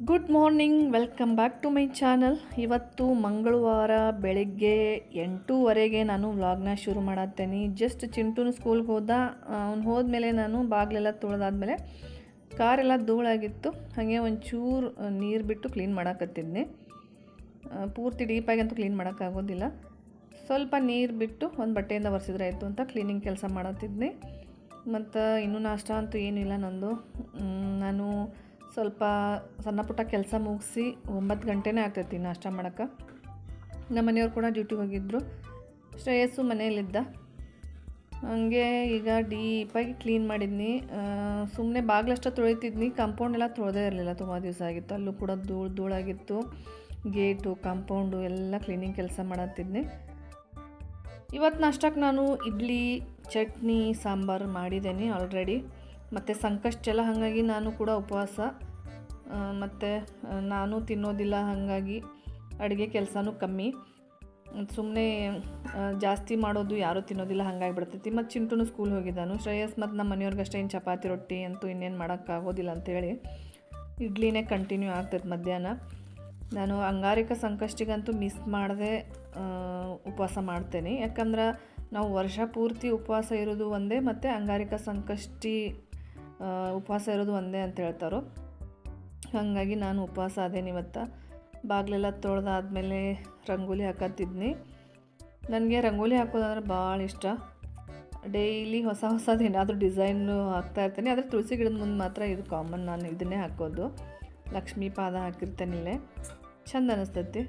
good morning welcome back to my channel ಇವತ್ತು ಮಂಗಳವಾರ ಬೆಳಿಗ್ಗೆ ಎಂಟೂವರೆಗೆ ನಾನು ವ್ಲಾಗ್ನ ಶುರು ಮಾಡತ್ತೇನೆ ಜಸ್ಟ್ ಚಿಂಟುನು ಸ್ಕೂಲ್ಗೆ ಹೋದ ಅವ್ನು ಹೋದ್ಮೇಲೆ ನಾನು ಬಾಗಿಲೆಲ್ಲ ತೊಳೆದಾದ್ಮೇಲೆ ಕಾರೆಲ್ಲ ಧೂಳಾಗಿತ್ತು ಹಾಗೆ ಒಂಚೂರು ನೀರು ಬಿಟ್ಟು ಕ್ಲೀನ್ ಮಾಡಾಕತ್ತಿದ್ನಿ ಆ, ಪೂರ್ತಿ ಡೀಪಾಗಿ ಅಂತೂ ಕ್ಲೀನ್ ಮಾಡೋಕ್ಕಾಗೋದಿಲ್ಲ ಸ್ವಲ್ಪ ನೀರು ಬಿಟ್ಟು ಒಂದು ಬಟ್ಟೆಯಿಂದ ಒರೆಸಿದ್ರೆ ಆಯಿತು ಅಂತ ಕ್ಲೀನಿಂಗ್ ಕೆಲಸ ಮಾಡತ್ತಿದ್ನಿ ಮತ್ತು ಇನ್ನೂ ನಾಷ್ಟ ಅಂತೂ ಏನಿಲ್ಲ ನಂದು ಮ್, ನಾನು ಸ್ವಲ್ಪ ಸಣ್ಣ ಪುಟ್ಟ ಕೆಲಸ ಮುಗಿಸಿ ಒಂಬತ್ತು ಗಂಟೆನೇ ಆಗ್ತೈತಿ ನಾಷ್ಟ ಮಾಡೋಕ್ಕೆ ನಮ್ಮ ಮನೆಯವ್ರು ಕೂಡ ಡ್ಯೂಟಿಗೆ ಹೋಗಿದ್ದರು ಶ್ರೇಯಸ್ಸು ಮನೆಯಲ್ಲಿದ್ದ ಹಂಗೆ ಈಗ ಡೀಪಾಗಿ ಕ್ಲೀನ್ ಮಾಡಿದ್ನಿ ಸುಮ್ಮನೆ ಬಾಗ್ಲಷ್ಟ ತೊಳಿತಿದ್ನಿ ಕಾಂಪೌಂಡ್ ಎಲ್ಲ ತೊಳೆದೇ ಇರಲಿಲ್ಲ ತುಂಬ ದಿವಸ ಆಗಿತ್ತು ಅಲ್ಲೂ ಕೂಡ ಧೂಳು ಧೂಳಾಗಿತ್ತು ಗೇಟು ಕಾಂಪೌಂಡು ಎಲ್ಲ ಕ್ಲೀನಿಂಗ್ ಕೆಲಸ ಮಾಡತ್ತಿದ್ನಿ ಇವತ್ತು ನಾಷ್ಟಕ್ಕೆ ನಾನು ಇಡ್ಲಿ ಚಟ್ನಿ ಸಾಂಬಾರು ಮಾಡಿದ್ದೇನೆ ಆಲ್ರೆಡಿ ಮತ್ತು ಸಂಕಷ್ಟ ಎಲ್ಲ ಹಾಗಾಗಿ ನಾನು ಕೂಡ ಉಪವಾಸ ಮತ್ತು ನಾನು ತಿನ್ನೋದಿಲ್ಲ ಹಾಗಾಗಿ ಅಡುಗೆ ಕೆಲಸನೂ ಕಮ್ಮಿ ಸುಮ್ಮನೆ ಜಾಸ್ತಿ ಮಾಡೋದು ಯಾರೂ ತಿನ್ನೋದಿಲ್ಲ ಹಂಗಾಗಿ ಬಿಡ್ತೈತಿ ಮತ್ತು ಚಿಂಟುನು ಸ್ಕೂಲ್ ಹೋಗಿದ್ದಾನು ಶ್ರೇಯಸ್ ಮತ್ತು ನಮ್ಮ ಮನೆಯವ್ರಿಗಷ್ಟೇ ಏನು ಚಪಾತಿ ರೊಟ್ಟಿ ಅಂತೂ ಇನ್ನೇನು ಮಾಡೋಕ್ಕಾಗೋದಿಲ್ಲ ಅಂತೇಳಿ ಇಡ್ಲಿನೇ ಕಂಟಿನ್ಯೂ ಆಗ್ತೈತೆ ಮಧ್ಯಾಹ್ನ ನಾನು ಅಂಗಾರಿಕ ಸಂಕಷ್ಟಿಗಂತೂ ಮಿಸ್ ಮಾಡದೆ ಉಪವಾಸ ಮಾಡ್ತೇನೆ ಯಾಕಂದ್ರೆ ನಾವು ವರ್ಷ ಪೂರ್ತಿ ಉಪವಾಸ ಇರೋದು ಒಂದೇ ಮತ್ತು ಅಂಗಾರಿಕ ಸಂಕಷ್ಟಿ ಆ, ಉಪವಾಸ ಇರೋದು ಒಂದೇ ಅಂತ ಹೇಳ್ತಾರೋ ಹಾಗಾಗಿ ನಾನು ಉಪವಾಸ ಅದೇನಿ ಇವತ್ತು ಬಾಗಿಲೆಲ್ಲ ತೊಳೆದಾದ್ಮೇಲೆ ರಂಗೋಲಿ ಹಾಕತ್ತಿದ್ನಿ ನನಗೆ ರಂಗೋಲಿ ಹಾಕೋದಂದ್ರೆ ಭಾಳ ಇಷ್ಟ ಡೈಲಿ ಹೊಸ ಹೊಸದು ಏನಾದರೂ ಡಿಸೈನು ಹಾಕ್ತಾ ಇರ್ತೀನಿ ಆದರೆ ತುಳಸಿ ಗಿಡದ ಮುಂದೆ ಮಾತ್ರ ಇದು ಕಾಮನ್ ನಾನು ಇದನ್ನೇ ಹಾಕೋದು ಲಕ್ಷ್ಮೀ ಪಾದ ಹಾಕಿರ್ತೇನೆ ಇಲ್ಲೇ ಚಂದ ಅನಿಸ್ತೈತಿ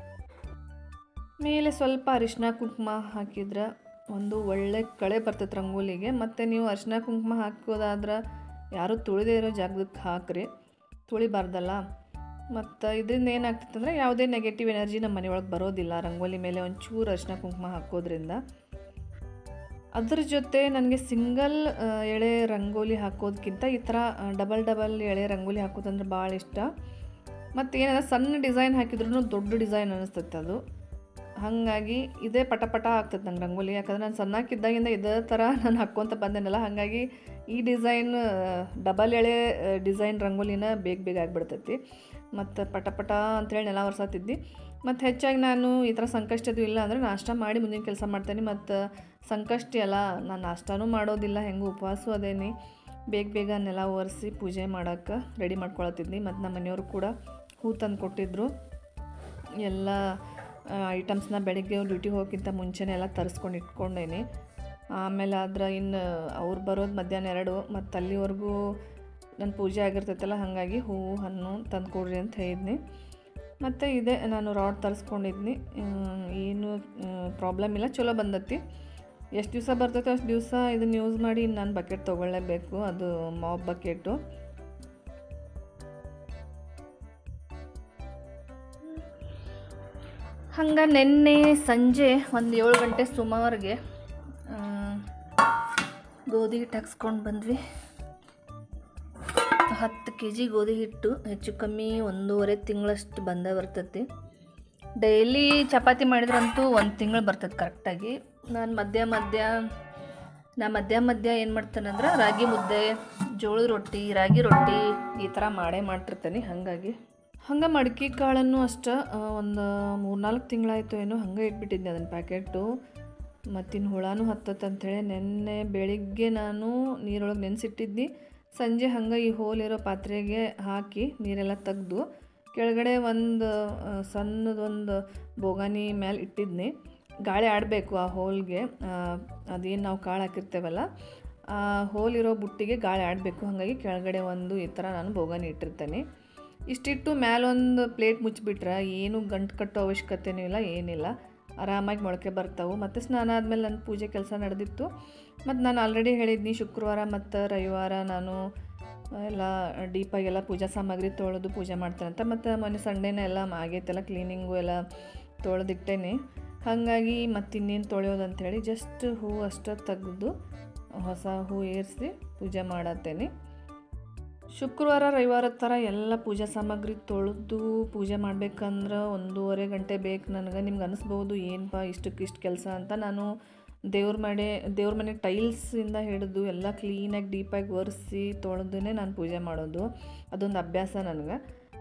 ಮೇಲೆ ಸ್ವಲ್ಪ ಅರಿಶಿನ ಕುಂಕುಮ ಹಾಕಿದ್ರೆ ಒಂದು ಒಳ್ಳೆ ಕಳೆ ಬರ್ತೈತೆ ರಂಗೋಲಿಗೆ ಮತ್ತು ನೀವು ಅರಿಶಿನ ಕುಂಕುಮ ಹಾಕೋದಾದ್ರೆ ಯಾರೂ ತುಳಿದೇ ಇರೋ ಜಾಗದಕ್ಕೆ ಹಾಕ್ರಿ ತುಳಿಬಾರ್ದಲ್ಲ ಮತ್ತು ಇದರಿಂದ ಏನಾಗ್ತೈತೆ ಅಂದರೆ ಯಾವುದೇ ನೆಗೆಟಿವ್ ಎನರ್ಜಿ ನಮ್ಮ ಮನೆಯೊಳಗೆ ಬರೋದಿಲ್ಲ ರಂಗೋಲಿ ಮೇಲೆ ಒಂಚೂರು ಅರಿಶಿನ ಕುಂಕುಮ ಹಾಕೋದ್ರಿಂದ ಅದ್ರ ಜೊತೆ ನನಗೆ ಸಿಂಗಲ್ ಎಳೆ ರಂಗೋಲಿ ಹಾಕೋದಕ್ಕಿಂತ ಈ ಥರ ಡಬಲ್ ಡಬಲ್ ಎಳೆ ರಂಗೋಲಿ ಹಾಕೋದಂದ್ರೆ ಭಾಳ ಇಷ್ಟ ಮತ್ತು ಏನಾದ್ರೆ ಸಣ್ಣ ಡಿಸೈನ್ ಹಾಕಿದ್ರೂ ದೊಡ್ಡ ಡಿಸೈನ್ ಅನ್ನಿಸ್ತೈತೆ ಅದು ಹಾಗಾಗಿ ಇದೇ ಪಟ ಪಟ ಆಗ್ತದೆ ನಂಗೆ ರಂಗೋಲಿ ಯಾಕಂದ್ರೆ ನಾನು ಸಣ್ಣಕ್ಕಿದ್ದಾಗಿಂದ ಇದೇ ಥರ ನಾನು ಹಾಕ್ಕೊತ ಬಂದೇನಲ್ಲ ಹಾಗಾಗಿ ಈ ಡಿಸೈನ್ ಡಬಲ್ ಎಳೆ ಡಿಸೈನ್ ರಂಗೋಲಿನ ಬೇಗ ಬೇಗ ಆಗಿಬಿಡ್ತೈತಿ ಮತ್ತು ಪಟ ಪಟ ಅಂತೇಳಿ ನೆಲ ಒರ್ಸತ್ತಿದ್ದಿ ಮತ್ತು ಹೆಚ್ಚಾಗಿ ನಾನು ಈ ಥರ ಸಂಕಷ್ಟದು ಇಲ್ಲ ಅಂದರೆ ನಾಷ್ಟ ಮಾಡಿ ಮುಂದಿನ ಕೆಲಸ ಮಾಡ್ತೇನೆ ಮತ್ತು ಸಂಕಷ್ಟಿ ಅಲ್ಲ ನಾನು ನಾಷ್ಟನೂ ಮಾಡೋದಿಲ್ಲ ಹೆಂಗೂ ಉಪವಾಸ ಅದೇನಿ ಬೇಗ ಬೇಗ ನೆಲ ಒರೆಸಿ ಪೂಜೆ ಮಾಡೋಕ್ಕೆ ರೆಡಿ ಮಾಡ್ಕೊಳತ್ತಿದ್ನಿ ಮತ್ತು ನಮ್ಮ ಮನೆಯವರು ಕೂಡ ಹೂ ತಂದು ಕೊಟ್ಟಿದ್ರು ಎಲ್ಲ ಐಟಮ್ಸ್ನ ಬೆಳಿಗ್ಗೆ ಡ್ಯೂಟಿಗೆ ಹೋಗೋಕ್ಕಿಂತ ಮುಂಚೆನೇ ಎಲ್ಲ ತರಿಸ್ಕೊಂಡು ಇಟ್ಕೊಂಡೇನಿ ಆಮೇಲೆ ಆದ್ರೆ ಇನ್ನು ಅವ್ರು ಬರೋದು ಮಧ್ಯಾಹ್ನ ಎರಡು ಮತ್ತು ಅಲ್ಲಿವರೆಗೂ ನನ್ನ ಪೂಜೆ ಆಗಿರ್ತೈತಲ್ಲ ಹಾಗಾಗಿ ಹೂವು ಹಣ್ಣು ತಂದು ಕೊಡ್ರಿ ಅಂತ ಹೇಳಿದ್ನಿ ಮತ್ತು ಇದೆ ನಾನು ರಾಡ್ ತರಿಸ್ಕೊಂಡಿದ್ನಿ ಏನು ಪ್ರಾಬ್ಲಮ್ ಇಲ್ಲ ಚಲೋ ಬಂದತಿ ಎಷ್ಟು ದಿವಸ ಬರ್ತೈತೆ ಅಷ್ಟು ದಿವಸ ಇದನ್ನು ಯೂಸ್ ಮಾಡಿ ನಾನು ಬಕೆಟ್ ತೊಗೊಳ್ಳೇಬೇಕು ಅದು ಮಾಪ್ ಬಕೆಟು ಹಂಗೆ ನಿನ್ನೆ ಸಂಜೆ ಒಂದು ಏಳು ಗಂಟೆ ಸುಮಾರಿಗೆ ಆ, ಗೋಧಿ ಹಿಟ್ಟು ಹಾಕ್ಸ್ಕೊಂಡು ಬಂದ್ವಿ ಹತ್ತು ಕೆ ಜಿ ಗೋಧಿ ಹಿಟ್ಟು ಹೆಚ್ಚು ಕಮ್ಮಿ ಒಂದೂವರೆ ತಿಂಗಳಷ್ಟು ಬಂದೇ ಬರ್ತೈತಿ ಡೈಲಿ ಚಪಾತಿ ಮಾಡಿದ್ರಂತೂ ಒಂದು ತಿಂಗಳು ಬರ್ತೈತೆ ಕರೆಕ್ಟಾಗಿ ನಾನು ಮಧ್ಯ ಮಧ್ಯ ನಾ ಮಧ್ಯ ಮಧ್ಯ ಏನು ಮಾಡ್ತೇನೆ ಅಂದ್ರೆ ರಾಗಿ ಮುದ್ದೆ ಜೋಳದ ರೊಟ್ಟಿ ರಾಗಿ ರೊಟ್ಟಿ ಈ ಥರ ಮಾಡೇ ಮಾಡ್ತಿರ್ತೇನೆ ಹಾಗಾಗಿ ಹಂಗೆ ಮಡಿಕೆ ಕಾಳನ್ನು ಅಷ್ಟೇ ಒಂದು ಮೂರ್ನಾಲ್ಕು ತಿಂಗಳಾಯಿತು ಏನೋ ಹಂಗೆ ಇಟ್ಬಿಟ್ಟಿದ್ದೆ ಅದನ್ನು ಪ್ಯಾಕೆಟು ಮತ್ತಿನ್ನು ಹುಳನೂ ಹತ್ತತ್ತೆ ಅಂಥೇಳಿ ನೆನ್ನೆ ಬೆಳಿಗ್ಗೆ ನಾನು ನೀರೊಳಗೆ ನೆನೆಸಿಟ್ಟಿದ್ನಿ ಸಂಜೆ ಹಂಗೆ ಈ ಹೋಲಿರೋ ಪಾತ್ರೆಗೆ ಹಾಕಿ ನೀರೆಲ್ಲ ತೆಗ್ದು ಕೆಳಗಡೆ ಒಂದು ಸಣ್ಣದೊಂದು ಬೋಗಾನಿ ಮೇಲೆ ಇಟ್ಟಿದ್ನಿ ಗಾಳಿ ಆಡಬೇಕು ಆ ಹೋಲ್ಗೆ ಅದೇನು ನಾವು ಕಾಳು ಹಾಕಿರ್ತೇವಲ್ಲ ಆ ಹೋಲಿರೋ ಬುಟ್ಟಿಗೆ ಗಾಳಿ ಆಡಬೇಕು ಹಾಗಾಗಿ ಕೆಳಗಡೆ ಒಂದು ಈ ಥರ ನಾನು ಬೋಗಾನಿ ಇಟ್ಟಿರ್ತೇನೆ ಇಷ್ಟಿಟ್ಟು ಮ್ಯಾಲೊಂದು ಪ್ಲೇಟ್ ಮುಚ್ಚಿಬಿಟ್ರೆ ಏನು ಗಂಟು ಕಟ್ಟೋ ಅವಶ್ಯಕತೆನೂ ಇಲ್ಲ ಏನಿಲ್ಲ ಆರಾಮಾಗಿ ಮೊಳಕೆ ಬರ್ತಾವೆ ಮತ್ತು ಸ್ನಾನ ಆದಮೇಲೆ ನನ್ನ ಪೂಜೆ ಕೆಲಸ ನಡೆದಿತ್ತು ಮತ್ತು ನಾನು ಆಲ್ರೆಡಿ ಹೇಳಿದ್ನಿ ಶುಕ್ರವಾರ ಮತ್ತು ರವಿವಾರ ನಾನು ಎಲ್ಲ ಡೀಪಾಗೆಲ್ಲ ಪೂಜಾ ಸಾಮಗ್ರಿ ತೊಳೆದು ಪೂಜೆ ಮಾಡ್ತೇನೆ ಅಂತ ಮತ್ತು ಮೊನ್ನೆ ಸಂಡೇನೇ ಎಲ್ಲ ಆಗೈತೆಲ್ಲ ಕ್ಲೀನಿಂಗು ಎಲ್ಲ ತೊಳೆದಿಟ್ಟೇನೆ ಹಾಗಾಗಿ ಮತ್ತಿನ್ನೇನು ತೊಳೆಯೋದು ಅಂಥೇಳಿ ಜಸ್ಟ್ ಹೂ ಅಷ್ಟೇ ತೆಗೆದು ಹೊಸ ಹೂ ಏರಿಸಿ ಪೂಜೆ ಮಾಡತ್ತೇನೆ ಶುಕ್ರವಾರ ರವಿವಾರ ಥರ ಎಲ್ಲ ಪೂಜಾ ಸಾಮಗ್ರಿ ತೊಳೆದು ಪೂಜೆ ಮಾಡ್ಬೇಕಂದ್ರೆ ಒಂದೂವರೆ ಗಂಟೆ ಬೇಕು ನನಗೆ ನಿಮ್ಗೆ ಅನಿಸ್ಬೋದು ಏನಪ್ಪ ಇಷ್ಟಕ್ಕೆ ಇಷ್ಟು ಕೆಲಸ ಅಂತ ನಾನು ದೇವ್ರ ಮನೆ ದೇವ್ರ ಮನೆ ಟೈಲ್ಸಿಂದ ಹಿಡಿದು ಎಲ್ಲ ಕ್ಲೀನಾಗಿ ಡೀಪಾಗಿ ಒರೆಸಿ ತೊಳೆದೇ ನಾನು ಪೂಜೆ ಮಾಡೋದು ಅದೊಂದು ಅಭ್ಯಾಸ ನನಗೆ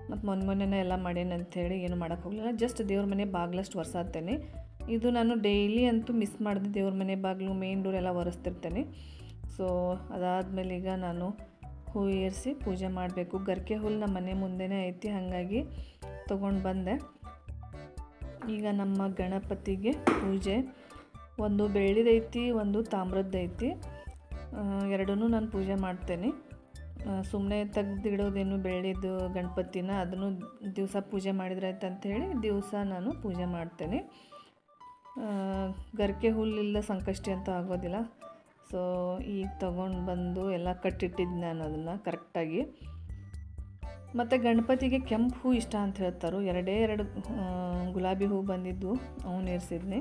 ಮತ್ತು ಮೊನ್ನೆ ಮೊನ್ನೆನೇ ಎಲ್ಲ ಮಾಡೇನಿ ಅಂಥೇಳಿ ಏನು ಮಾಡೋಕ್ಕೆ ಹೋಗಲಿಲ್ಲ ಜಸ್ಟ್ ದೇವ್ರ ಮನೆ ಬಾಗ್ಲಷ್ಟು ಒರೆಸಾತ್ತೇನೆ ಇದು ನಾನು ಡೈಲಿ ಅಂತೂ ಮಿಸ್ ಮಾಡಿದೆ ದೇವ್ರ ಮನೆ ಬಾಗಿಲು ಮೇನ್ ಡೋರ್ ಎಲ್ಲ ಒರೆಸ್ತಿರ್ತೇನೆ ಸೊ ಅದಾದಮೇಲೆ ಈಗ ನಾನು ಹೂ ಏರಿಸಿ ಪೂಜೆ ಮಾಡಬೇಕು ಗರ್ಕೆ ಹುಲ್ಲು ನಮ್ಮ ಮನೆ ಮುಂದೆನೇ ಐತಿ ಹಾಗಾಗಿ ತೊಗೊಂಡು ಬಂದೆ ಈಗ ನಮ್ಮ ಗಣಪತಿಗೆ ಪೂಜೆ ಒಂದು ಬೆಳ್ಳಿದೈತಿ ಒಂದು ತಾಮ್ರದ್ದೈತಿ ಎರಡೂ ನಾನು ಪೂಜೆ ಮಾಡ್ತೇನೆ ಸುಮ್ಮನೆ ತೆಗ್ದಿಡೋದೇನು ಬೆಳ್ಳಿದು ಗಣಪತಿನ ಅದನ್ನು ದಿವಸ ಪೂಜೆ ಮಾಡಿದ್ರಾಯ್ತು ಅಂಥೇಳಿ ದಿವಸ ನಾನು ಪೂಜೆ ಮಾಡ್ತೇನೆ ಆ, ಗರಿಕೆ ಹುಲ್ಲಿಲ್ಲ ಸಂಕಷ್ಟಿ ಅಂತ ಆಗೋದಿಲ್ಲ ಸೊ ಈಗ ತಗೊಂಡು ಬಂದು ಎಲ್ಲ ಕಟ್ಟಿಟ್ಟಿದ್ದು ನಾನು ಅದನ್ನು ಕರೆಕ್ಟಾಗಿ ಮತ್ತು ಗಣಪತಿಗೆ ಕೆಂಪು ಹೂ ಇಷ್ಟ ಅಂತ ಹೇಳ್ತಾರೆ ಎರಡೇ ಎರಡು ಆ, ಗುಲಾಬಿ ಹೂ ಬಂದಿದ್ದು ಅವನು ಇರಿಸಿದ್ನಿ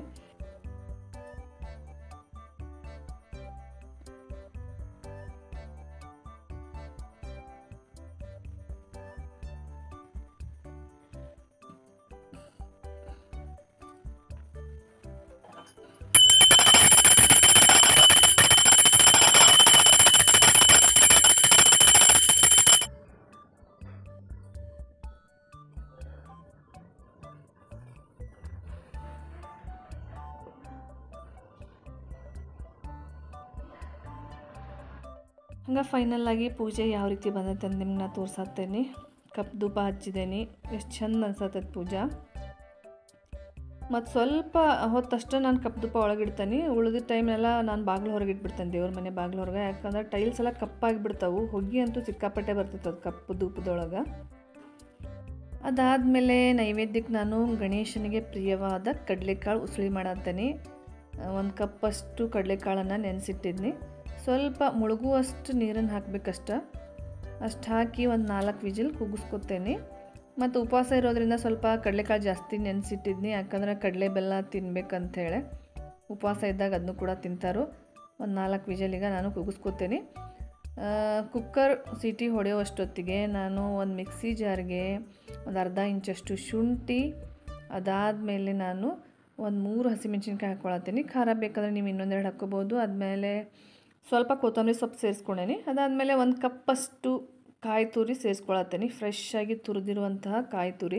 ಹಂಗೆ ಫೈನಲ್ಲಾಗಿ ಪೂಜೆ ಯಾವ ರೀತಿ ಬಂದೈತೆ ಅಂತ ನಿಮ್ಗೆ ನಾ ತೋರ್ಸಾತ್ತೇನೆ ಕಪ್ ಧೂಪ ಹಚ್ಚಿದ್ದೇನೆ ಎಷ್ಟು ಚಂದ ಅನ್ಸತ್ತೈತೆ ಪೂಜಾ ಮತ್ತು ಸ್ವಲ್ಪ ಹೊತ್ತಷ್ಟು ನಾನು ಕಪ್ ಧೂಪ ಒಳಗಿಡ್ತೇನೆ ಉಳಿದ ಟೈಮೆಲ್ಲ ನಾನು ಬಾಗಿಲು ಹೊರಗೆ ಇಟ್ಬಿಡ್ತೇನೆ ದೇವ್ರ ಮನೆ ಬಾಗಿಲು ಹೊರಗೆ ಯಾಕಂದ್ರೆ ಟೈಲ್ಸ್ ಎಲ್ಲ ಕಪ್ಪಾಗಿಬಿಡ್ತಾವು ಹೊಗೆ ಅಂತೂ ಸಿಕ್ಕಾಪಟ್ಟೆ ಬರ್ತೈತೆ ಅದು ಕಪ್ಪು ಧೂಪದೊಳಗೆ ಅದಾದಮೇಲೆ ನೈವೇದ್ಯಕ್ಕೆ ನಾನು ಗಣೇಶನಿಗೆ ಪ್ರಿಯವಾದ ಕಡಲೆಕಾಳು ಉಸುಳಿ ಮಾಡತ್ತೇನೆ ಒಂದು ಕಪ್ಪಷ್ಟು ಕಡಲೆಕಾಳನ್ನು ನೆನೆಸಿಟ್ಟಿದ್ನಿ ಸ್ವಲ್ಪ ಮುಳುಗುವಷ್ಟು ನೀರನ್ನು ಹಾಕಬೇಕಷ್ಟ ಅಷ್ಟು ಹಾಕಿ ಒಂದು ನಾಲ್ಕು ವಿಜಿಲ್ ಕೂಗಿಸ್ಕೊತೇನೆ ಮತ್ತು ಉಪವಾಸ ಇರೋದ್ರಿಂದ ಸ್ವಲ್ಪ ಕಡಲೆಕಾಳು ಜಾಸ್ತಿ ನೆನೆಸಿಟ್ಟಿದ್ನಿ ಯಾಕಂದ್ರೆ ಕಡಲೆ ಬೆಲ್ಲ ತಿನ್ಬೇಕಂಥೇಳಿ ಉಪವಾಸ ಇದ್ದಾಗ ಅದನ್ನು ಕೂಡ ತಿಂತಾರೋ ಒಂದು ನಾಲ್ಕು ವಿಜಲಿಗೆ ನಾನು ಕೂಗಿಸ್ಕೊತೇನೆ ಕುಕ್ಕರ್ ಸೀಟಿ ಹೊಡೆಯುವಷ್ಟೊತ್ತಿಗೆ ನಾನು ಒಂದು ಮಿಕ್ಸಿ ಜಾರ್ಗೆ ಒಂದು ಅರ್ಧ ಇಂಚಷ್ಟು ಶುಂಠಿ ಅದಾದಮೇಲೆ ನಾನು ಒಂದು ಮೂರು ಹಸಿಮೆಣ್ಸಿನ್ಕಾಯಿ ಹಾಕ್ಕೊಳತ್ತೀನಿ ಖಾರ ಬೇಕಾದರೆ ನೀವು ಇನ್ನೊಂದೆರಡು ಹಾಕ್ಕೋಬೋದು ಆದಮೇಲೆ ಸ್ವಲ್ಪ ಕೊತ್ತಂಬರಿ ಸೊಪ್ಪು ಸೇರಿಸ್ಕೊಂಡೇನಿ ಅದಾದಮೇಲೆ ಒಂದು ಕಪ್ಪಷ್ಟು ಕಾಯಿ ತುರಿ ಸೇರಿಸ್ಕೊಳತ್ತೀನಿ ಫ್ರೆಶ್ ಆಗಿ ತುರಿದಿರುವಂತಹ ಕಾಯಿ ತುರಿ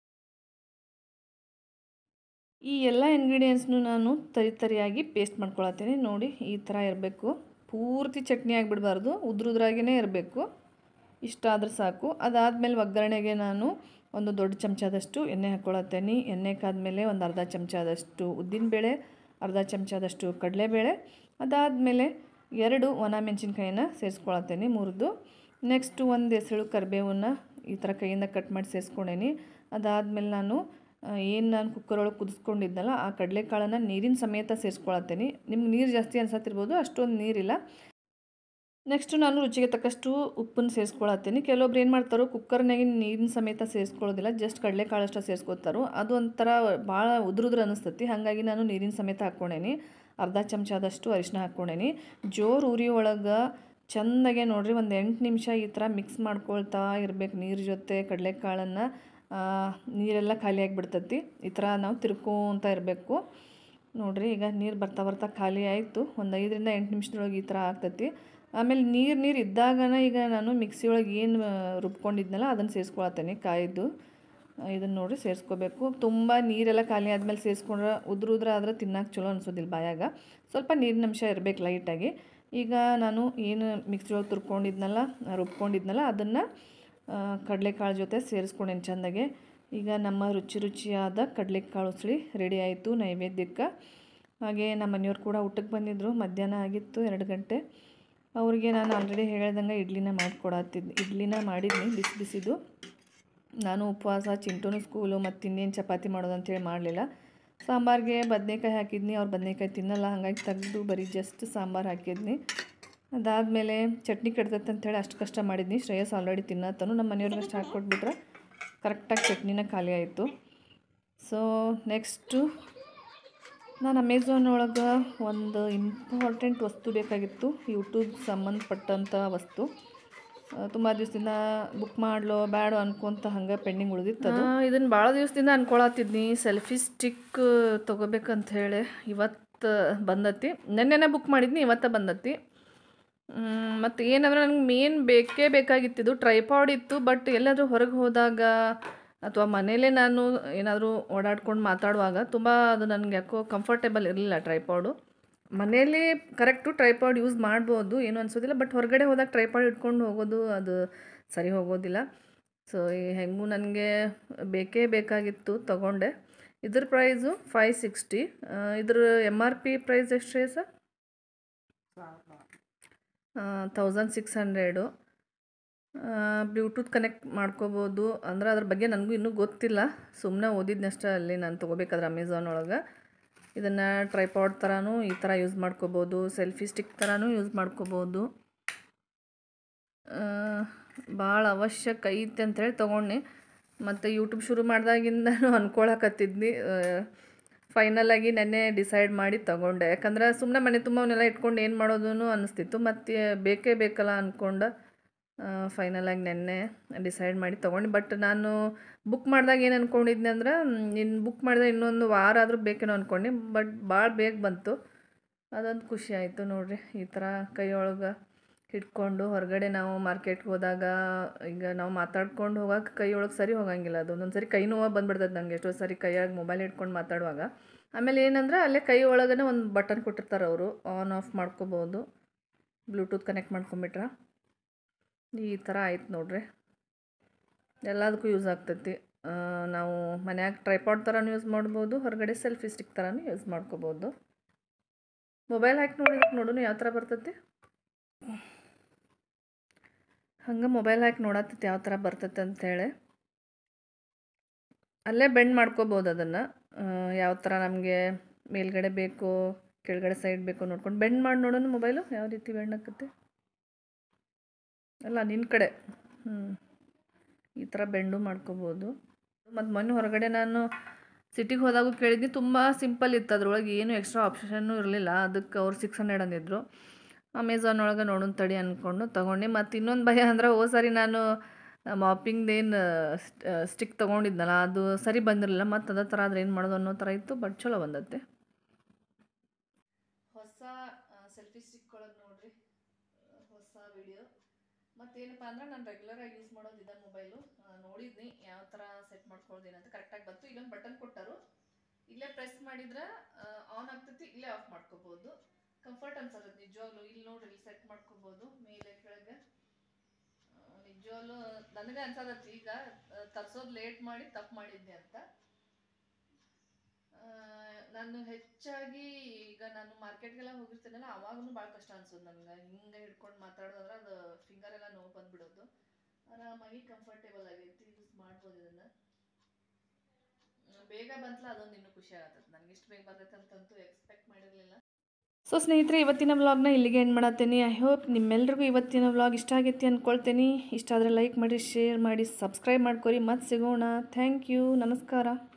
ಈ ಎಲ್ಲ ಇಂಗ್ರೀಡಿಯೆಂಟ್ಸ್ನು ನಾನು ತರಿ ತರಿಯಾಗಿ ಪೇಸ್ಟ್ ಮಾಡ್ಕೊಳತ್ತೀನಿ ನೋಡಿ ಈ ಥರ ಇರಬೇಕು ಪೂರ್ತಿ ಚಟ್ನಿ ಆಗಿಬಿಡಬಾರ್ದು ಉದ್ರುದ್ರಾಗೇ ಇರಬೇಕು ಇಷ್ಟ ಆದ್ರೆ ಸಾಕು ಅದಾದಮೇಲೆ ಒಗ್ಗರಣೆಗೆ ನಾನು ಒಂದು ದೊಡ್ಡ ಚಮಚದಷ್ಟು ಎಣ್ಣೆ ಹಾಕ್ಕೊಳತ್ತೇನೆ ಎಣ್ಣೆ ಕಾದ್ಮೇಲೆ ಒಂದು ಅರ್ಧ ಚಮಚದಷ್ಟು ಉದ್ದಿನಬೇಳೆ ಅರ್ಧ ಚಮಚದಷ್ಟು ಕಡಲೆಬೇಳೆ ಅದಾದಮೇಲೆ ಎರಡು ಒಣ ಮೆಣಸಿನ್ಕಾಯಿನ ಸೇರಿಸ್ಕೊಳತ್ತೇನೆ ಮುರಿದು ನೆಕ್ಸ್ಟ್ ಒಂದು ಎಸಳು ಕರಿಬೇವನ್ನ ಈ ಥರ ಕೈಯಿಂದ ಕಟ್ ಮಾಡಿ ಸೇರಿಸ್ಕೊಂಡೇನಿ ಅದಾದಮೇಲೆ ನಾನು ಏನು ನಾನು ಕುಕ್ಕರ್ ಒಳಗೆ ಕುದಿಸ್ಕೊಂಡಿದ್ನಲ್ಲ ಆ ಕಡಲೆಕಾಳನ್ನು ನೀರಿನ ಸಮೇತ ಸೇರಿಸ್ಕೊಳತ್ತೇನೆ ನಿಮ್ಗೆ ನೀರು ಜಾಸ್ತಿ ಅನ್ಸತ್ತಿರ್ಬೋದು ಅಷ್ಟೊಂದು ನೀರಿಲ್ಲ ನೆಕ್ಸ್ಟು ನಾನು ರುಚಿಗೆ ತಕ್ಕಷ್ಟು ಉಪ್ಪನ್ನು ಸೇರಿಸ್ಕೊಳತ್ತೀನಿ ಕೆಲವೊಬ್ರು ಏನು ಮಾಡ್ತಾರೋ ಕುಕ್ಕರ್ನಾಗೆ ನೀರಿನ ಸಮೇತ ಸೇರಿಸ್ಕೊಳ್ಳೋದಿಲ್ಲ ಜಸ್ಟ್ ಕಡಲೆಕಾಳು ಅಷ್ಟೇ ಸೇರಿಸ್ಕೊತಾರೋ ಅದು ಒಂಥರ ಭಾಳ ಉದುರುದ್ರ ಅನಿಸ್ತತಿ ಹಾಗಾಗಿ ನಾನು ನೀರಿನ ಸಮೇತ ಹಾಕ್ಕೊಂಡೇನಿ ಅರ್ಧ ಚಮಚದಷ್ಟು ಅರಿಶಿನ ಹಾಕ್ಕೊಂಡೇನಿ ಜೋರು ಉರಿ ಒಳಗೆ ಚೆಂದಾಗೆ ನೋಡ್ರಿ ಒಂದು ಎಂಟು ನಿಮಿಷ ಈ ಥರ ಮಿಕ್ಸ್ ಮಾಡ್ಕೊಳ್ತಾ ಇರ್ಬೇಕು ನೀರು ಜೊತೆ ಕಡಲೆಕಾಳನ್ನು ನೀರೆಲ್ಲ ಖಾಲಿ ಆಗಿಬಿಡ್ತತಿ ಈ ಥರ ನಾವು ತಿರ್ಕೊಂತ ಇರಬೇಕು ನೋಡ್ರಿ ಈಗ ನೀರು ಬರ್ತಾ ಬರ್ತಾ ಖಾಲಿ ಆಯಿತು ಒಂದು ಐದರಿಂದ ಎಂಟು ನಿಮಿಷದೊಳಗೆ ಈ ಥರ ಆಗ್ತೈತಿ ಆಮೇಲೆ ನೀರು ನೀರು ಇದ್ದಾಗನ ಈಗ ನಾನು ಮಿಕ್ಸಿ ಒಳಗೆ ಏನು ರುಬ್ಕೊಂಡಿದ್ನಲ್ಲ ಅದನ್ನು ಸೇರಿಸ್ಕೊಳತ್ತೇನೆ ಕಾಯಿದ್ದು ಇದನ್ನು ನೋಡಿ ಸೇರಿಸ್ಕೋಬೇಕು ತುಂಬ ನೀರೆಲ್ಲ ಖಾಲಿ ಆದಮೇಲೆ ಸೇರಿಸ್ಕೊಂಡ್ರೆ ಉದ್ರ ಉದ್ರ ಆದ್ರೆ ತಿನ್ನಕ್ಕೆ ಚಲೋ ಅನ್ಸೋದಿಲ್ಲ ಬಾಯಾಗ ಸ್ವಲ್ಪ ನೀರಿನ ಅಂಶ ಇರಬೇಕು ಲೈಟಾಗಿ ಈಗ ನಾನು ಏನು ಮಿಕ್ಸಿ ಒಳಗೆ ತುರ್ಕೊಂಡಿದ್ನಲ್ಲ ರುಬ್ಕೊಂಡಿದ್ನಲ್ಲ ಅದನ್ನು ಕಡಲೆಕಾಳು ಜೊತೆ ಸೇರಿಸ್ಕೊಂಡೇನು ಚೆಂದಾಗೆ ಈಗ ನಮ್ಮ ರುಚಿ ರುಚಿಯಾದ ಕಡಲೆಕಾಳು ಉಸ್ಳಿ ರೆಡಿ ಆಯಿತು ನೈವೇದ್ಯಕ್ಕೆ ಹಾಗೆ ನಮ್ಮ ಮನೆಯವ್ರು ಕೂಡ ಊಟಕ್ಕೆ ಬಂದಿದ್ದರು ಮಧ್ಯಾಹ್ನ ಆಗಿತ್ತು ಎರಡು ಗಂಟೆ ಅವ್ರಿಗೆ ನಾನು ಆಲ್ರೆಡಿ ಹೇಳ್ದಂಗೆ ಇಡ್ಲಿನ ಮಾಡಿಕೊಡತ್ತಿದ್ದು ಇಡ್ಲಿನ ಮಾಡಿದ್ನಿ ಬಿಸಿ ಬಿಸಿದು ನಾನು ಉಪವಾಸ ಚಿಂಟುನು ಸ್ಕೂಲು ಮತ್ತು ಇನ್ನೇನು ಚಪಾತಿ ಮಾಡೋದು ಅಂತೇಳಿ ಮಾಡಲಿಲ್ಲ ಸಾಂಬಾರಿಗೆ ಬದನೇಕಾಯಿ ಹಾಕಿದ್ನಿ ಅವ್ರು ಬದನೇಕಾಯಿ ತಿನ್ನಲ್ಲ ಹಾಗಾಗಿ ತೆಗೆದು ಬರೀ ಜಸ್ಟ್ ಸಾಂಬಾರು ಹಾಕಿದ್ನಿ ಅದಾದಮೇಲೆ ಚಟ್ನಿ ಕೆಡ್ತೈತೆ ಅಂತೇಳಿ ಅಷ್ಟು ಕಷ್ಟ ಮಾಡಿದ್ನಿ ಶ್ರೇಯಸ್ ಆಲ್ರೆಡಿ ತಿನ್ನತ್ತನು ನಮ್ಮ ಮನೆಯವ್ರಿಗೆ ಅಷ್ಟು ಹಾಕ್ಕೊಟ್ಬಿಟ್ರೆ ಕರೆಕ್ಟಾಗಿ ಚಟ್ನಿನ ಖಾಲಿ ಆಯಿತು ಸೊ ನೆಕ್ಸ್ಟು ನಾನು ಅಮೆಝಾನ್ ಒಳಗೆ ಒಂದು ಇಂಪಾರ್ಟೆಂಟ್ ವಸ್ತು ಬೇಕಾಗಿತ್ತು ಯೂಟ್ಯೂಬ್ ಸಂಬಂಧಪಟ್ಟಂಥ ವಸ್ತು ತುಂಬ ದಿವಸದಿಂದ ಬುಕ್ ಮಾಡ್ಲೋ ಬ್ಯಾಡೋ ಅನ್ಕೊಂತ ಹಂಗೆ ಪೆಂಡಿಂಗ್ ಉಳಿದಿತ್ತು ಅದು ಇದನ್ನು ಭಾಳ ದಿವಸದಿಂದ ಅನ್ಕೊಳತ್ತಿದ್ನಿ ಸೆಲ್ಫಿ ಸ್ಟಿಕ್ ತೊಗೋಬೇಕಂತ ಹೇಳಿ ಇವತ್ತು ಬಂದತಿ ನೆನ್ನೆನೇ ಬುಕ್ ಮಾಡಿದ್ನಿ ಇವತ್ತು ಬಂದತಿ ಮತ್ತು ಏನಂದ್ರೆ ನನಗೆ ಮೇನ್ ಬೇಕೇ ಬೇಕಾಗಿತ್ತಿದ್ದು ಟ್ರೈಪಾಡ್ ಇತ್ತು ಬಟ್ ಎಲ್ಲಾದರೂ ಹೊರಗೆ ಹೋದಾಗ ಅಥವಾ ಮನೇಲೇ ನಾನು ಏನಾದರೂ ಓಡಾಡ್ಕೊಂಡು ಮಾತಾಡುವಾಗ ತುಂಬ ಅದು ನನಗೆ ಯಾಕೋ ಕಂಫರ್ಟೇಬಲ್ ಇರಲಿಲ್ಲ ಟ್ರೈಪಾಡು ಮನೇಲಿ ಕರೆಕ್ಟು ಟ್ರೈಪಾಡ್ ಯೂಸ್ ಮಾಡ್ಬೋದು ಏನು ಅನ್ಸೋದಿಲ್ಲ ಬಟ್ ಹೊರಗಡೆ ಹೋದಾಗ ಟ್ರೈಪಾಡ್ ಇಟ್ಕೊಂಡು ಹೋಗೋದು ಅದು ಸರಿ ಹೋಗೋದಿಲ್ಲ ಸೊ ಹೆಂಗೂ ನನಗೆ ಬೇಕೇ ಬೇಕಾಗಿತ್ತು ತಗೊಂಡೆ ಇದ್ರ ಪ್ರೈಸು ಫೈವ್ ಸಿಕ್ಸ್ಟಿ ಇದ್ರ ಎಮ್ ಆರ್ ಪಿ ಪ್ರೈಸ್ ಎಷ್ಟು ರೀ sir thousand six hundred Bluetooth connect ಮಾಡ್ಕೋಬೋದು ಅಂದ್ರೆ ಅದ್ರ ಬಗ್ಗೆ ನನಗೂ ಇನ್ನೂ ಗೊತ್ತಿಲ್ಲ ಸುಮ್ಮನೆ ಓದಿದ್ನಷ್ಟೇ ಅಲ್ಲಿ ನಾನು ತೊಗೋಬೇಕಾದ್ರೆ ಅಮೆಝಾನ್ ಒಳಗೆ ಇದನ್ನು ಟ್ರೈಪಾಡ್ ಥರನೂ ಈ ಥರ ಯೂಸ್ ಮಾಡ್ಕೋಬೋದು ಸೆಲ್ಫಿ ಸ್ಟಿಕ್ ಥರನೂ ಯೂಸ್ ಮಾಡ್ಕೋಬೋದು ಭಾಳ ಅವಶ್ಯಕ ಐತೆ ಅಂಥೇಳಿ ತೊಗೊಂಡು ಮತ್ತು ಯೂಟ್ಯೂಬ್ ಶುರು ಮಾಡ್ದಾಗಿಂದನೂ ಅನ್ಕೊಳಕತ್ತಿದ್ನಿ ಫೈನಲಾಗಿ ನೆನ್ನೆ ಡಿಸೈಡ್ ಮಾಡಿ ತಗೊಂಡೆ ಯಾಕಂದ್ರೆ ಸುಮ್ಮನೆ ಮನೆ ತುಂಬ ಅವನ್ನೆಲ್ಲ ಇಟ್ಕೊಂಡು ಏನು ಮಾಡೋದು ಅನ್ನಿಸ್ತಿತ್ತು ಮತ್ತು ಬೇಕೇ ಬೇಕಲ್ಲ ಅಂದ್ಕೊಂಡು ಫೈನಲಾಗಿ ನೆನ್ನೆ ಡಿಸೈಡ್ ಮಾಡಿ ತೊಗೊಂಡು ಬಟ್ ನಾನು ಬುಕ್ ಮಾಡಿದಾಗ ಏನು ಅಂದ್ಕೊಂಡಿದ್ದೆ ಅಂದ್ರೆ ಇನ್ನು ಬುಕ್ ಮಾಡಿದಾಗ ಇನ್ನೊಂದು ವಾರ ಆದರೂ ಬೇಕೇನೋ ಅಂದ್ಕೊಂಡು ಬಟ್ ಭಾಳ ಬೇಗ ಬಂತು ಅದೊಂದು ಖುಷಿ ಆಯಿತು ನೋಡಿರಿ ಈ ಥರ ಕೈಯೊಳಗೆ ಹಿಡ್ಕೊಂಡು ಹೊರಗಡೆ ನಾವು ಮಾರ್ಕೆಟ್ಗೆ ಹೋದಾಗ ಈಗ ನಾವು ಮಾತಾಡ್ಕೊಂಡು ಹೋಗಕ್ಕೆ ಕೈ ಒಳಗೆ ಸರಿ ಹೋಗಂಗಿಲ್ಲ ಅದು ಒಂದೊಂದು ಸರಿ ಕೈ ನೋವು ಬಂದ್ಬಿಡ್ತದೆ ನನಗೆ ಎಷ್ಟೋ ಸರಿ ಕೈಯಾಗ ಮೊಬೈಲ್ ಇಟ್ಕೊಂಡು ಮಾತಾಡುವಾಗ ಆಮೇಲೆ ಏನಂದ್ರೆ ಅಲ್ಲೇ ಕೈ ಒಳಗನೆ ಒಂದು ಬಟನ್ ಕೊಟ್ಟಿರ್ತಾರೆ ಅವರು ಆನ್ ಆಫ್ ಮಾಡ್ಕೋಬೋದು ಬ್ಲೂಟೂತ್ ಕನೆಕ್ಟ್ ಮಾಡ್ಕೊಂಬಿಟ್ರೆ ಈ ಥರ ಆಯ್ತು ನೋಡ್ರಿ ಎಲ್ಲದಕ್ಕೂ ಯೂಸ್ ಆಗ್ತೈತಿ ನಾವು ಮನ್ಯಾಗ ಟ್ರೈಪಾಡ್ ಥರನೂ ಯೂಸ್ ಮಾಡ್ಬೋದು ಹೊರಗಡೆ ಸೆಲ್ಫಿ ಸ್ಟಿಕ್ ಥರನೂ ಯೂಸ್ ಮಾಡ್ಕೋಬೋದು ಮೊಬೈಲ್ ಹಾಕಿ ನೋಡಿದಕ್ಕೆ ನೋಡೋಣ ಯಾವ ಥರ ಬರ್ತೈತಿ ಹಂಗೆ ಮೊಬೈಲ್ ಹಾಕಿ ನೋಡತ್ತೈತಿ ಯಾವ ಥರ ಬರ್ತೈತೆ ಅಂಥೇಳಿ ಅಲ್ಲೇ ಬೆಂಡ್ ಮಾಡ್ಕೋಬೋದು ಅದನ್ನು ಯಾವ ಥರ ನಮಗೆ ಮೇಲ್ಗಡೆ ಬೇಕು ಕೆಳಗಡೆ ಸೈಡ್ ಬೇಕು ನೋಡ್ಕೊಂಡು ಬೆಂಡ್ ಮಾಡಿ ನೋಡೋಣ ಮೊಬೈಲು ಯಾವ ರೀತಿ ಬೆಂಡ್ ಆಕತ್ತೆ ಅಲ್ಲ ನಿನ್ನ ಕಡೆ ಹ್ಞೂ ಈ ಥರ ಬೆಂಡು ಮಾಡ್ಕೋಬೋದು ಮತ್ತು ಮೊನ್ನೆ ಹೊರಗಡೆ ನಾನು ಸಿಟಿಗೆ ಹೋದಾಗೂ ಕೇಳಿದ್ನಿ ತುಂಬ ಸಿಂಪಲ್ ಇತ್ತು ಅದ್ರೊಳಗೆ ಏನು ಎಕ್ಸ್ಟ್ರಾ ಆಪ್ಷನ್ನು ಇರಲಿಲ್ಲ ಅದಕ್ಕೆ ಅವ್ರು ಸಿಕ್ಸ್ ಹಂಡ್ರೆಡ್ ಅಂದಿದ್ರು ಅಮೆಝಾನ್ ಒಳಗೆ ನೋಡೋಣ ತಡಿ ಅಂದ್ಕೊಂಡು ತೊಗೊಂಡು ಮತ್ತು ಇನ್ನೊಂದು ಭಯ ಅಂದ್ರೆ ಓ ಸರಿ ನಾನು ಮಾಪಿಂಗ್ದೇನು ಸ್ಟಿಕ್ ತೊಗೊಂಡಿದ್ನಲ್ಲ ಅದು ಸರಿ ಬಂದಿರಲಿಲ್ಲ ಮತ್ತು ಅದೇ ಥರ ಆದ್ರೆ ಏನು ಮಾಡೋದು ಅನ್ನೋ ಥರ ಇತ್ತು ಬಟ್ ಚಲೋ ಬಂದತ್ತೆ ಹೊಸ ಸೆಲ್ಫಿ ಸ್ಟಿಕ್ ಒಳಗೆ ನೋಡ್ರಿ ಹೊಸ ವಿಡಿಯೋ ಮತ್ತೇನಪ್ಪ ಅಂದ್ರೆ ನಾನು ರೆಗ್ಯುಲರಾಗಿ ಯೂಸ್ ಮಾಡೋದು ಇದೆ ಮೊಬೈಲು ನೋಡಿದ್ನಿ ಯಾವ ಥರ ಸೆಟ್ ಮಾಡ್ಕೊಳ್ಳೋದು ಏನಂತ ಕರೆಕ್ಟಾಗಿ ಬಂತು ಇಲ್ಲೊಂದು ಬಟನ್ ಕೊಟ್ಟರು ಇಲ್ಲೇ ಪ್ರೆಸ್ ಮಾಡಿದ್ರೆ ಆನ್ ಆಗ್ತೈತಿ ಇಲ್ಲೇ ಆಫ್ ಮಾಡ್ಕೋಬೋದು ಕಂಫರ್ಟ್ ಅನ್ಸತ್ತೆ ನಿಜವಾಗ್ಲೂ ಇಲ್ಲಿ ನೋಡ್ರಿ ಇಲ್ಲಿ ಸೆಟ್ ಮಾಡ್ಕೋಬೋದು ಮೇಲೆ ಕೆಳಗೆ ನಿಜವಾಗ್ಲೂ ನನಗೆ ಅನ್ಸದತ್ತಿ ಈಗ ತರ್ಸೋದು ಲೇಟ್ ಮಾಡಿ ತಪ್ಪು ಮಾಡಿದ್ದೆ ಅಂತ ನಾನು ಹೆಚ್ಚಾಗಿ ಈಗ ನಾನು ಮಾರ್ಕೆಟ್ಗೆಲ್ಲ ಹೋಗಿರ್ತೀನಲ್ಲ ಅವಾಗೂ ಭಾಳ ಕಷ್ಟ ಅನ್ಸೋದು ನನಗೆ ಹಿಂಗೆ ಹಿಡ್ಕೊಂಡು ಮಾತಾಡೋದ್ರೆ ಅದು ಫಿಂಗರ್ ಎಲ್ಲ ನೋವು ಬಂದ್ಬಿಡೋದು ಆರಾಮಾಗಿ ಕಂಫರ್ಟೇಬಲ್ ಆಗೈತಿ ಯೂಸ್ ಮಾಡ್ಬೋದು ಇದನ್ನು ಬೇಗ ಬಂತಲ್ಲ ಅದೊಂದು ಇನ್ನೂ ಖುಷಿ ಆಗತ್ತೆ ನನಗೆ ಇಷ್ಟು ಬೇಗ ಬರ್ತೈತೆ ಅಂತಂತೂ ಎಕ್ಸ್ಪೆಕ್ಟ್ ಮಾಡಿರಲಿಲ್ಲ ಸೊ ಸ್ನೇಹಿತರೆ ಇವತ್ತಿನ ವ್ಲಾಗ್ನ ಇಲ್ಲಿಗೆ ಏನು ಮಾಡತ್ತೀನಿ ಐ ಹೋಪ್ ನಿಮ್ಮೆಲ್ರಿಗೂ ಇವತ್ತಿನ ವ್ಲಾಗ್ ಇಷ್ಟ ಆಗೈತಿ ಅಂದ್ಕೊಳ್ತೀನಿ ಇಷ್ಟ ಆದರೆ ಲೈಕ್ ಮಾಡಿ ಶೇರ್ ಮಾಡಿ ಸಬ್ಸ್ಕ್ರೈಬ್ ಮಾಡ್ಕೊರಿ ಮತ್ತೆ ಸಿಗೋಣ ಥ್ಯಾಂಕ್ ಯು ನಮಸ್ಕಾರ